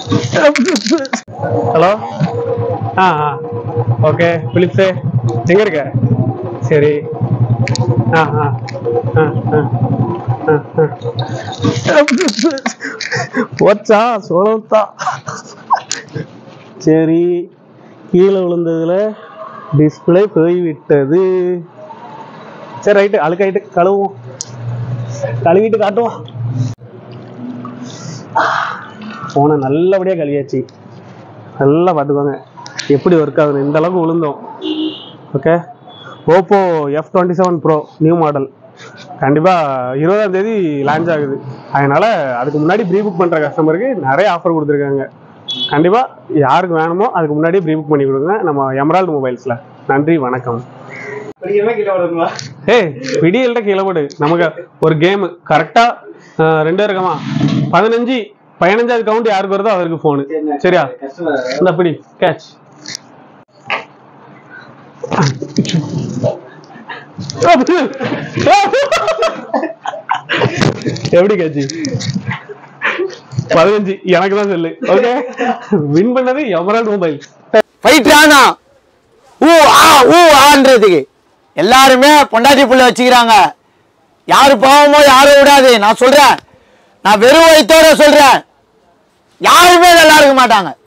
Hello ah ah okay Philips எங்க இருக்க சரி ஆ ஆ ஆ ஆ ஆ, ஆ. போச்சா சோளத்தா சரி கீழே விழுந்ததுல டிஸ்பிளே போய்விட்டது சரி ரைட்டு அழுக்காயிட்டு கழுவுவோம் கழுவிட்டு காட்டுவோம் போனை நல்லபடியா கழுவியாச்சு நல்லா பார்த்துக்கோங்க எப்படி ஒர்க் ஆகுது இந்த அளவுக்கு விழுந்தோம் okay Oppo F twenty seven bro new model கண்டிப்பாக இருபதாம் தேதி லான்ச் ஆகுது அதனால அதுக்கு முன்னாடி ப்ரீ புக் பண்ணுற கஸ்டமருக்கு நிறைய ஆஃபர் கொடுத்துருக்காங்க கண்டிப்பாக யாருக்கு வேணுமோ அதுக்கு முன்னாடி ப்ரீ புக் பண்ணி கொடுங்க நம்ம எமரால்டு மொபைல்ஸில் நன்றி வணக்கம் ஏய் விடியல்ட்ட கீழே போடு நமக்கு ஒரு கேம் கரெக்டா ரெண்டு இருக்கமா பதினஞ்சு பதினஞ்சாவது கவுண்ட் யாருக்கு வருதோ அவருக்கு போனு சரியா இந்த பிடி கேட்ச் எப்படி கேட்சி பதினஞ்சு எனக்கு தான் சொல்லு ஓகே வின் பண்ணது எமரால்டு மொபைல் ஃபைட் ஆனா ஊ ஆ ஊ ஆன்றதுக்கு எல்லாருமே பொண்டாட்டி புள்ள வச்சுக்கிறாங்க யாரு பாவமோ யாரும் விடாது நான் சொல்றேன் நான் வெறும் வயித்தோட சொல்றேன் யாருமே நல்லா இருக்க மாட்டாங்க